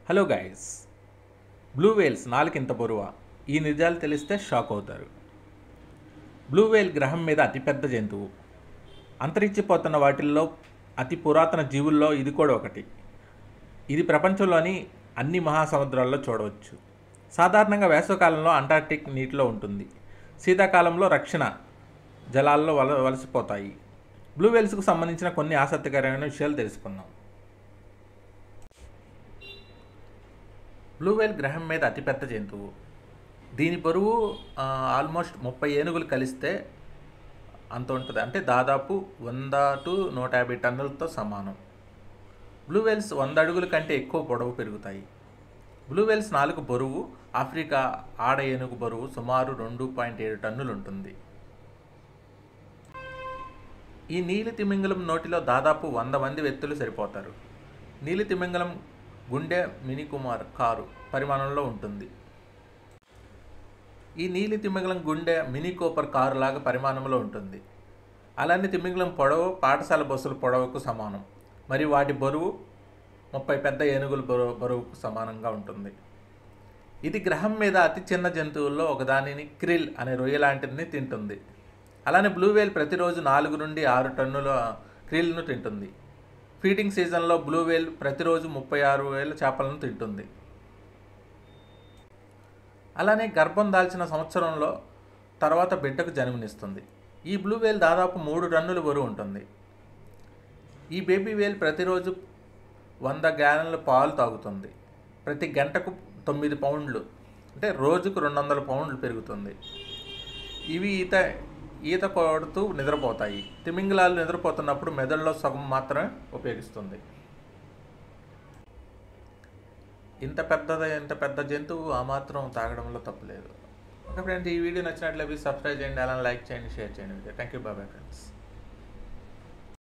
hello guys blue whales నాలుగింత బరువా ఈ నిజాలు తెలిస్తే షాక్ అవుతారు బ్లూ వేల్ గ్రహం మీద అతిపెద్ద జంతువు అంతరించిపోతున్న వాటిల్లో అతి పురాతన జీవుల్లో ఇది కూడా ఒకటి ఇది ప్రపంచంలోని అన్ని మహాసముద్రాల్లో చూడవచ్చు సాధారణంగా వేసవకాలంలో అంటార్క్టిక్ నీటిలో ఉంటుంది శీతాకాలంలో రక్షణ జలాల్లో వల వలసిపోతాయి బ్లూ వేల్స్కు సంబంధించిన కొన్ని ఆసక్తికరమైన విషయాలు తెలుసుకుందాం బ్లూ వేల్ గ్రహం మీద అతిపెద్ద జంతువు దీని బరువు ఆ, ఆల్మోస్ట్ ముప్పై ఏనుగులు కలిస్తే అంత ఉంటుంది అంటే దాదాపు వంద టు నూట యాభై టన్నులతో సమానం బ్లూ వేల్స్ వంద అడుగుల కంటే ఎక్కువ పొడవు పెరుగుతాయి బ్లూ వేల్స్ నాలుగు బరువు ఆఫ్రికా ఆడ ఏనుగు బరువు సుమారు రెండు పాయింట్ ఏడు టన్నులు ఉంటుంది ఈ నీలి తిమింగలం నోటిలో దాదాపు వంద మంది వ్యక్తులు సరిపోతారు నీలి తిమింగలం గుండె మినీ కుమార్ కారు పరిమాణంలో ఉంటుంది ఈ నీలి తిమింగలం గుండె మినీ కూపర్ కారు లాగా పరిమాణంలో ఉంటుంది అలానే తిమింగలం పొడవు పాఠశాల బస్సుల పొడవుకు సమానం మరియు వాటి బరువు ముప్పై పెద్ద ఏనుగుల బరువు బరువుకు సమానంగా ఉంటుంది ఇది గ్రహం మీద అతి చిన్న జంతువుల్లో ఒకదానిని క్రిల్ అనే రొయ్య లాంటిది తింటుంది అలానే బ్లూ వేల్ ప్రతిరోజు నాలుగు నుండి ఆరు టన్నుల క్రిల్ను తింటుంది ఫీడింగ్ సీజన్లో బ్లూ వేల్ ప్రతిరోజు ముప్పై ఆరు వేల చేపలను తింటుంది అలానే గర్భం దాల్చిన సంవత్సరంలో తర్వాత బిడ్డకు జన్మనిస్తుంది ఈ బ్లూ వేల్ దాదాపు మూడు టన్నుల బరువు ఉంటుంది ఈ బేబీ వేల్ ప్రతిరోజు వంద గ్యాలన్ల పాలు తాగుతుంది ప్రతి గంటకు తొమ్మిది పౌండ్లు అంటే రోజుకు రెండు వందల పౌండ్లు పెరుగుతుంది ఇవి ఈత ఈత కొడుతూ నిద్రపోతాయి తిమింగలాలు నిద్రపోతున్నప్పుడు మెదడులో సగం మాత్రమే ఉపయోగిస్తుంది ఇంత పెద్దద ఇంత పెద్ద జంతువు ఆ మాత్రం తాగడంలో తప్పులేదు ఓకే ఫ్రెండ్స్ ఈ వీడియో నచ్చినట్లయితే సబ్స్క్రైబ్ చేయండి అలానే లైక్ చేయండి షేర్ చేయండి థ్యాంక్ యూ బాబాయ్ ఫ్రెండ్స్